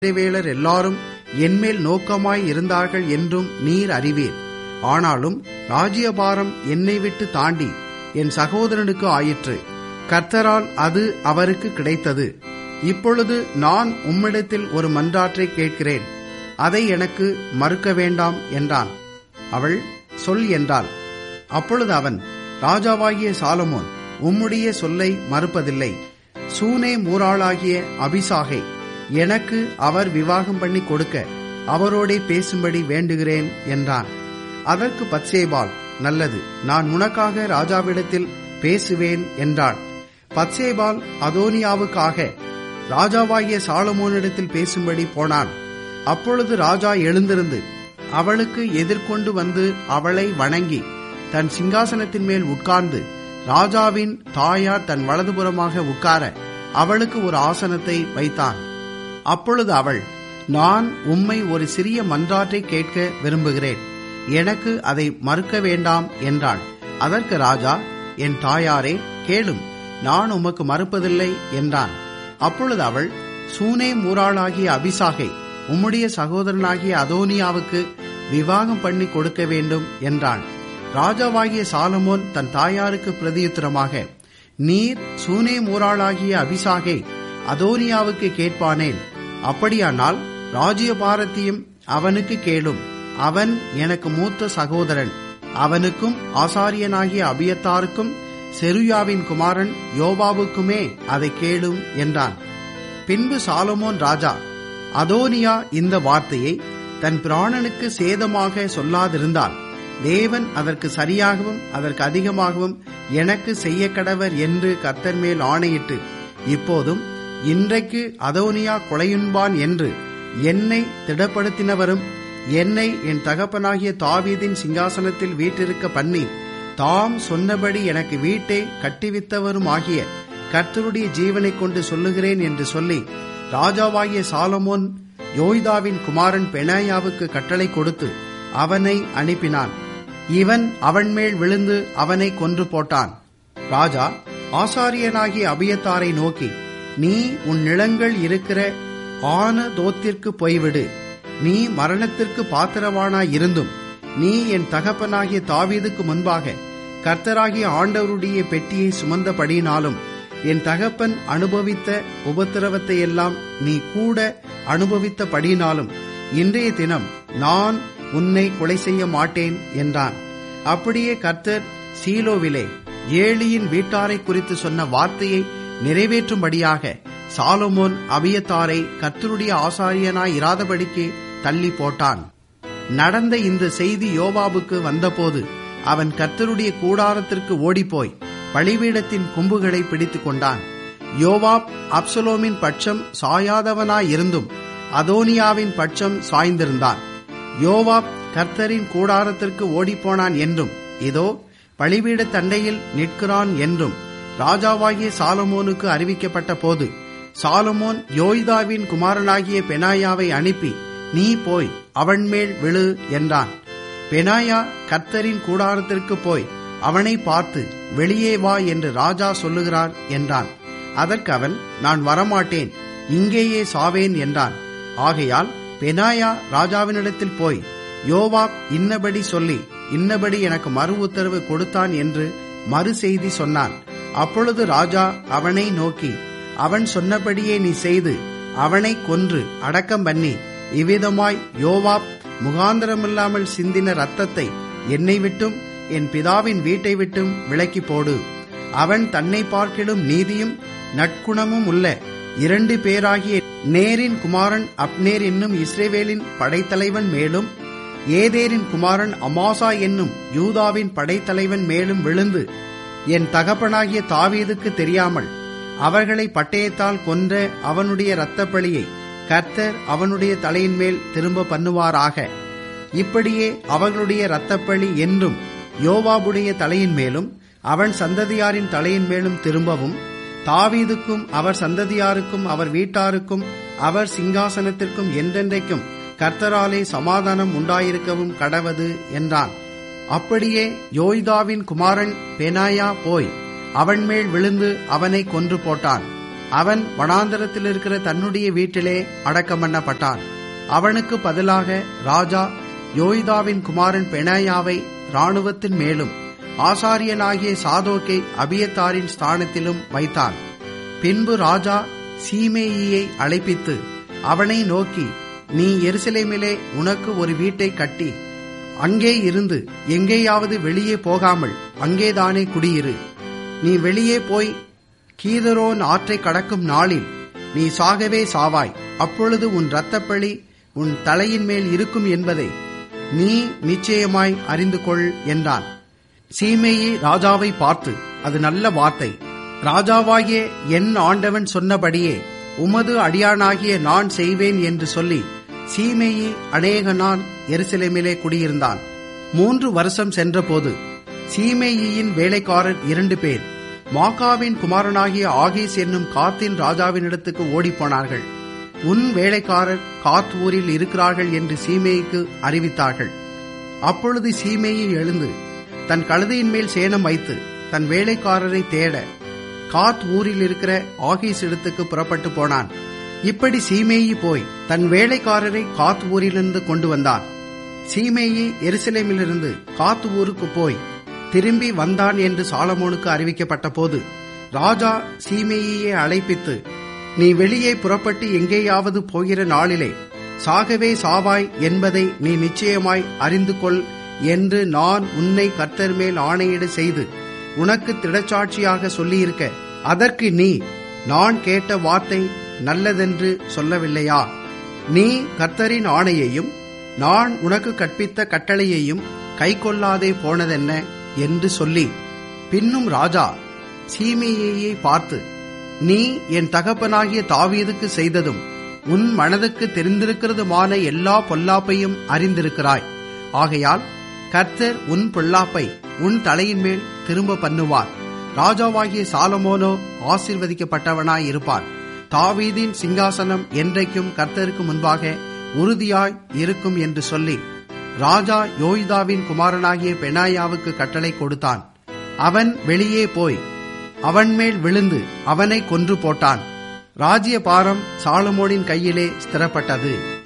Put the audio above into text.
இஸ்ரவேலர் எல்லாரும் என்மேல் நோக்கமாய் இருந்தார்கள் என்றும் நீர் அறிவீர் ஆனாலும் ராஜ்யபாரம் என்னை விட்டு தாண்டி என் சகோதரனுக்கு ஆயிற்று கர்த்தரால் அது அவருக்கு கிடைத்தது இப்பொழுது நான் உம்மிடத்தில் ஒரு மன்றாற்றை கேட்கிறேன் அதை எனக்கு மறுக்க வேண்டாம் என்றான் அவள் சொல் என்றாள் அப்பொழுது அவன் ராஜாவாகிய சாலமோன் உம்முடைய சொல்லை மறுப்பதில்லை சூனே மூராளாகிய அபிசாகை எனக்கு அவர் விவாகம் பண்ணி கொடுக்க அவரோடே பேசும்படி வேண்டுகிறேன் என்றான் அதற்கு பத்சேபால் நல்லது நான் உனக்காக ராஜாவிடத்தில் பேசுவேன் என்றாள் பத்சேபால் அதோனியாவுக்காக ராஜாவாகிய சாலமோனிடத்தில் பேசும்படி போனான் அப்பொழுது ராஜா எழுந்திருந்து அவளுக்கு எதிர்கொண்டு வந்து அவளை வணங்கி தன் சிங்காசனத்தின் மேல் உட்கார்ந்து ராஜாவின் தாயார் தன் வலதுபுறமாக உட்கார அவளுக்கு ஒரு ஆசனத்தை வைத்தான் அப்பொழுது அவள் நான் உம்மை ஒரு சிறிய மன்றாற்றை கேட்க விரும்புகிறேன் எனக்கு அதை மறுக்க வேண்டாம் என்றாள் அதற்கு ராஜா என் தாயாரே கேளும் நான் உமக்கு மறுப்பதில்லை என்றான் அப்பொழுது அவள் சூனே மூராளாகிய அபிசாகை உம்முடைய சகோதரனாகிய அதோனியாவுக்கு விவாகம் பண்ணி கொடுக்க வேண்டும் என்றான் ராஜாவாகிய சாலமோன் தன் தாயாருக்கு பிரதியுத்தரமாக நீர் சூனே மூராளாகிய அபிசாகை அதோனியாவுக்கு கேட்பானேன் அப்படியானால் ராஜ்யபாரத்தையும் அவனுக்கு கேளும் அவன் எனக்கு மூத்த சகோதரன் அவனுக்கும் ஆசாரியனாகிய அபியத்தாருக்கும் செருயாவின் குமாரன் யோபாவுக்குமே அதை கேளும் என்றான் பின்பு சாலமோன் ராஜா அதோனியா இந்த வார்த்தையை தன் பிராணனுக்கு சேதமாக சொல்லாதிருந்தால் தேவன் அதற்கு சரியாகவும் அதற்கு அதிகமாகவும் எனக்கு செய்ய கடவர் என்று கர்த்தர் மேல் ஆணையிட்டு இப்போதும் இன்றைக்கு அதோனியா கொலையுண்பான் என்று என்னை திடப்படுத்தினவரும் என்னை என் தகப்பனாகிய தாவீதின் சிங்காசனத்தில் வீட்டிருக்க பண்ணி தாம் சொன்னபடி எனக்கு வீட்டை கட்டிவித்தவருமாகிய கர்த்தருடைய ஜீவனை கொண்டு சொல்லுகிறேன் என்று சொல்லி ராஜாவாகிய சாலமோன் யோய்தாவின் குமாரன் பெனாயாவுக்கு கட்டளை கொடுத்து அவனை அனுப்பினான் இவன் அவன் மேல் விழுந்து அவனை கொன்று போட்டான் ராஜா ஆசாரியனாகிய அபியத்தாரை நோக்கி நீ உன் நிலங்கள் இருக்கிற ஆன தோத்திற்கு போய்விடு நீ மரணத்திற்கு பாத்திரவானாய் இருந்தும் நீ என் தகப்பனாகிய தாவீதுக்கு முன்பாக கர்த்தராகிய ஆண்டவருடைய பெட்டியை சுமந்தபடியினாலும் என் தகப்பன் அனுபவித்த உபத்திரவத்தை எல்லாம் நீ கூட அனுபவித்தபடியினாலும் இன்றைய தினம் நான் உன்னை கொலை செய்ய மாட்டேன் என்றான் அப்படியே கர்த்தர் சீலோவிலே ஏழியின் வீட்டாரை குறித்து சொன்ன வார்த்தையை நிறைவேற்றும்படியாக சாலமோன் அபியத்தாரை கர்த்தருடைய ஆசாரியனாய் இராதபடிக்கு தள்ளி போட்டான் நடந்த இந்த செய்தி யோவாபுக்கு வந்தபோது அவன் கர்த்தருடைய கூடாரத்திற்கு ஓடிப்போய் பழிபீடத்தின் கும்புகளை பிடித்துக் கொண்டான் யோவாப் அப்சலோமின் பட்சம் சாயாதவனாயிருந்தும் அதோனியாவின் பட்சம் சாய்ந்திருந்தான் யோவாப் கர்த்தரின் கூடாரத்திற்கு ஓடிப்போனான் என்றும் இதோ பழிபீட தண்டையில் நிற்கிறான் என்றும் ராஜாவாகிய சாலமோனுக்கு அறிவிக்கப்பட்ட போது சாலமோன் யோய்தாவின் குமாரனாகிய பெனாயாவை அனுப்பி நீ போய் அவன் மேல் விழு என்றான் பெனாயா கர்த்தரின் கூடாரத்திற்கு போய் அவனை பார்த்து வெளியே வா என்று ராஜா சொல்லுகிறார் என்றான் அதற்கு அவன் நான் வரமாட்டேன் இங்கேயே சாவேன் என்றான் ஆகையால் பெனாயா ராஜாவினிடத்தில் போய் யோவாப் இன்னபடி சொல்லி இன்னபடி எனக்கு மறு உத்தரவு கொடுத்தான் என்று மறு செய்தி சொன்னான் அப்பொழுது ராஜா அவனை நோக்கி அவன் சொன்னபடியே நீ செய்து அவனை கொன்று அடக்கம் பண்ணி இவ்விதமாய் யோவாப் முகாந்திரமில்லாமல் சிந்தின ரத்தத்தை என்னை விட்டும் என் பிதாவின் வீட்டை விட்டும் விலக்கி போடு அவன் தன்னை பார்க்கிடும் நீதியும் நட்குணமும் உள்ள இரண்டு பேராகிய நேரின் குமாரன் அப்னேர் என்னும் இஸ்ரேவேலின் படைத்தலைவன் மேலும் ஏதேரின் குமாரன் அமாசா என்னும் யூதாவின் படைத்தலைவன் மேலும் விழுந்து என் தகப்பனாகிய தாவீதுக்கு தெரியாமல் அவர்களை பட்டயத்தால் கொன்ற அவனுடைய இரத்தப்பழியை கர்த்தர் அவனுடைய தலையின் மேல் திரும்ப பண்ணுவாராக இப்படியே அவர்களுடைய இரத்தப்பழி என்றும் யோவாபுடைய தலையின் மேலும் அவன் சந்ததியாரின் தலையின் மேலும் திரும்பவும் தாவீதுக்கும் அவர் சந்ததியாருக்கும் அவர் வீட்டாருக்கும் அவர் சிங்காசனத்திற்கும் என்றென்றைக்கும் கர்த்தராலே சமாதானம் உண்டாயிருக்கவும் கடவது என்றான் அப்படியே யோய்தாவின் குமாரன் பெனாயா போய் அவன் மேல் விழுந்து அவனை கொன்று போட்டான் அவன் வனாந்தரத்தில் இருக்கிற தன்னுடைய வீட்டிலே அடக்கம் பண்ணப்பட்டான் அவனுக்கு பதிலாக ராஜா யோய்தாவின் குமாரன் பெனாயாவை இராணுவத்தின் மேலும் ஆசாரியனாகிய சாதோக்கை அபியத்தாரின் ஸ்தானத்திலும் வைத்தான் பின்பு ராஜா சீமேயியை அழைப்பித்து அவனை நோக்கி நீ எருசலேமிலே உனக்கு ஒரு வீட்டை கட்டி அங்கே இருந்து எங்கேயாவது வெளியே போகாமல் அங்கேதானே குடியிரு நீ வெளியே போய் கீதரோன் ஆற்றை கடக்கும் நாளில் நீ சாகவே சாவாய் அப்பொழுது உன் இரத்தப்பழி உன் தலையின் மேல் இருக்கும் என்பதை நீ நிச்சயமாய் அறிந்து கொள் என்றான் சீமேயி ராஜாவை பார்த்து அது நல்ல வார்த்தை ராஜாவாகிய என் ஆண்டவன் சொன்னபடியே உமது அடியானாகிய நான் செய்வேன் என்று சொல்லி சீமேயி அநேக நாள் எருசலேமிலே குடியிருந்தான் மூன்று வருஷம் சென்றபோது சீமேயின் வேலைக்காரர் இரண்டு பேர் மாக்காவின் குமாரனாகிய ஆகீஸ் என்னும் காத்தின் ராஜாவினிடத்துக்கு ஓடிப்போனார்கள் உன் வேலைக்காரர் காத் ஊரில் இருக்கிறார்கள் என்று சீமேய்க்கு அறிவித்தார்கள் அப்பொழுது சீமேயி எழுந்து தன் கழுதையின் மேல் சேணம் வைத்து தன் வேலைக்காரரை தேட காத் ஊரில் இருக்கிற ஆகீஸ் இடத்துக்கு புறப்பட்டு போனான் இப்படி சீமேயி போய் தன் வேலைக்காரரை காத் ஊரிலிருந்து கொண்டு வந்தான் சீமேயி எருசலேமிலிருந்து காத் ஊருக்கு போய் திரும்பி வந்தான் என்று சாலமோனுக்கு அறிவிக்கப்பட்ட போது ராஜா சீமேயை அழைப்பித்து நீ வெளியே புறப்பட்டு எங்கேயாவது போகிற நாளிலே சாகவே சாவாய் என்பதை நீ நிச்சயமாய் அறிந்து கொள் என்று நான் உன்னை கர்த்தர் மேல் ஆணையிட செய்து உனக்கு திடச்சாட்சியாக சொல்லியிருக்க அதற்கு நீ நான் கேட்ட வார்த்தை நல்லதென்று சொல்லவில்லையா நீ கர்த்தரின் ஆணையையும் நான் உனக்கு கற்பித்த கட்டளையையும் கைக்கொள்ளாதே போனதென்ன என்று சொல்லி பின்னும் ராஜா சீமையை பார்த்து நீ என் தகப்பனாகிய தாவீதுக்கு செய்ததும் உன் மனதுக்கு தெரிந்திருக்கிறதுமான எல்லா பொல்லாப்பையும் அறிந்திருக்கிறாய் ஆகையால் கர்த்தர் உன் பொல்லாப்பை உன் தலையின் மேல் திரும்ப பண்ணுவார் ராஜாவாகிய சாலமோனோ ஆசிர்வதிக்கப்பட்டவனாய் இருப்பான் தாவீதின் சிங்காசனம் என்றைக்கும் கர்த்தருக்கு முன்பாக உறுதியாய் இருக்கும் என்று சொல்லி ராஜா யோய்தாவின் குமாரனாகிய பெனாயாவுக்கு கட்டளை கொடுத்தான் அவன் வெளியே போய் அவன் மேல் விழுந்து அவனை கொன்று போட்டான் ராஜ்ய பாரம் சாலமோனின் கையிலே ஸ்திரப்பட்டது